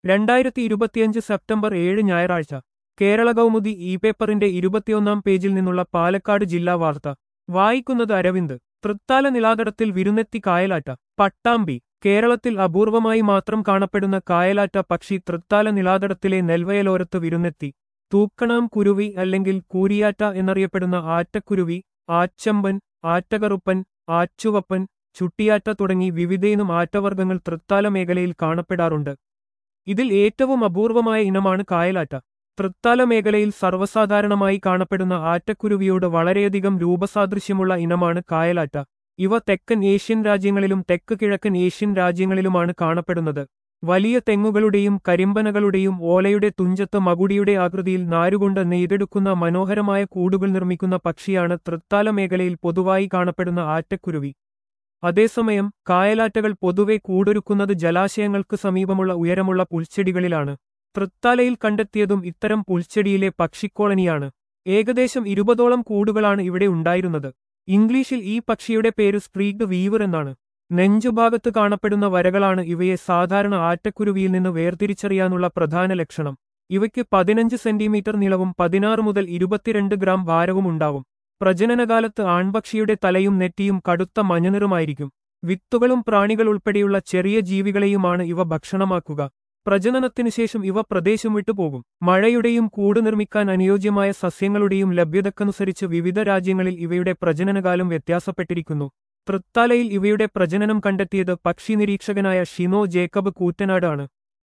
രണ്ടായിരത്തി ഇരുപത്തിയഞ്ച് സെപ്റ്റംബർ ഏഴ് ഞായറാഴ്ച കേരള കൗമുദി ഇ പേപ്പറിന്റെ ഇരുപത്തിയൊന്നാം പേജിൽ നിന്നുള്ള പാലക്കാട് ജില്ലാ വാർത്ത വായിക്കുന്നത് അരവിന്ദ് തൃത്താല നിലാതടത്തിൽ വിരുന്നെത്തി കായലാറ്റ പട്ടാമ്പി കേരളത്തിൽ അപൂർവമായി മാത്രം കാണപ്പെടുന്ന കായലാറ്റ പക്ഷി തൃത്താല നിലാതടത്തിലെ നെൽവയലോരത്ത് വിരുന്നെത്തി തൂക്കണാം കുരുവി അല്ലെങ്കിൽ കൂരിയാറ്റ എന്നറിയപ്പെടുന്ന ആറ്റക്കുരുവി ആച്ചമ്പൻ ആറ്റകറുപ്പൻ ആച്ചുവപ്പൻ ചുട്ടിയാറ്റ തുടങ്ങി വിവിധയിനം ആറ്റവർഗ്ഗങ്ങൾ തൃത്താല മേഖലയിൽ കാണപ്പെടാറുണ്ട് ഇതിൽ ഏറ്റവും അപൂർവമായ ഇനമാണ് കായലാറ്റ തൃത്താല മേഖലയിൽ സർവ്വസാധാരണമായി കാണപ്പെടുന്ന ആറ്റക്കുരുവിയോട് വളരെയധികം രൂപസാദൃശ്യമുള്ള ഇനമാണ് കായലാറ്റ ഇവ തെക്കൻ ഏഷ്യൻ രാജ്യങ്ങളിലും തെക്ക് കിഴക്കൻ ഏഷ്യൻ രാജ്യങ്ങളിലുമാണ് കാണപ്പെടുന്നത് വലിയ തെങ്ങുകളുടെയും കരിമ്പനകളുടെയും ഓലയുടെ തുഞ്ചത്ത് മകുടിയുടെ ആകൃതിയിൽ നാരുകൊണ്ട് നെയ്തെടുക്കുന്ന മനോഹരമായ കൂടുകൾ നിർമ്മിക്കുന്ന പക്ഷിയാണ് തൃത്താല മേഖലയിൽ പൊതുവായി കാണപ്പെടുന്ന ആറ്റക്കുരുവി അതേസമയം കായലാറ്റകൾ പൊതുവെ കൂടൊരുക്കുന്നത് ജലാശയങ്ങൾക്ക് സമീപമുള്ള ഉയരമുള്ള പുൽച്ചെടികളിലാണ് തൃത്താലയിൽ കണ്ടെത്തിയതും ഇത്തരം പുൽച്ചെടിയിലെ പക്ഷിക്കോളനിയാണ് ഏകദേശം ഇരുപതോളം കൂടുകളാണ് ഇവിടെ ഉണ്ടായിരുന്നത് ഇംഗ്ലീഷിൽ ഈ പക്ഷിയുടെ പേര് സ്ട്രീഗ് വീവർ എന്നാണ് നെഞ്ചുഭാഗത്ത് കാണപ്പെടുന്ന വരകളാണ് ഇവയെ സാധാരണ ആറ്റക്കുരുവിയിൽ നിന്ന് വേർതിരിച്ചറിയാനുള്ള പ്രധാന ലക്ഷണം ഇവയ്ക്ക് പതിനഞ്ച് സെന്റിമീറ്റർ നീളവും പതിനാറ് മുതൽ ഇരുപത്തിരണ്ട് ഗ്രാം ഭാരവും ഉണ്ടാവും പ്രജനനകാലത്ത് ആൺപക്ഷിയുടെ തലയും നെറ്റിയും കടുത്ത മഞ്ഞനിറമായിരിക്കും വിത്തുകളും പ്രാണികൾ ഉൾപ്പെടെയുള്ള ചെറിയ ജീവികളെയുമാണ് ഇവ ഭക്ഷണമാക്കുക പ്രജനനത്തിനു ശേഷം ഇവ പ്രദേശം വിട്ടുപോകും മഴയുടെയും കൂട് നിർമ്മിക്കാൻ അനുയോജ്യമായ സസ്യങ്ങളുടെയും ലഭ്യതക്കനുസരിച്ച് വിവിധ രാജ്യങ്ങളിൽ ഇവയുടെ പ്രജനനകാലം വ്യത്യാസപ്പെട്ടിരിക്കുന്നു തൃത്താലയിൽ ഇവയുടെ പ്രജനനം കണ്ടെത്തിയത് പക്ഷി നിരീക്ഷകനായ ഷിനോ ജേക്കബ് കൂറ്റനാട് ആണ്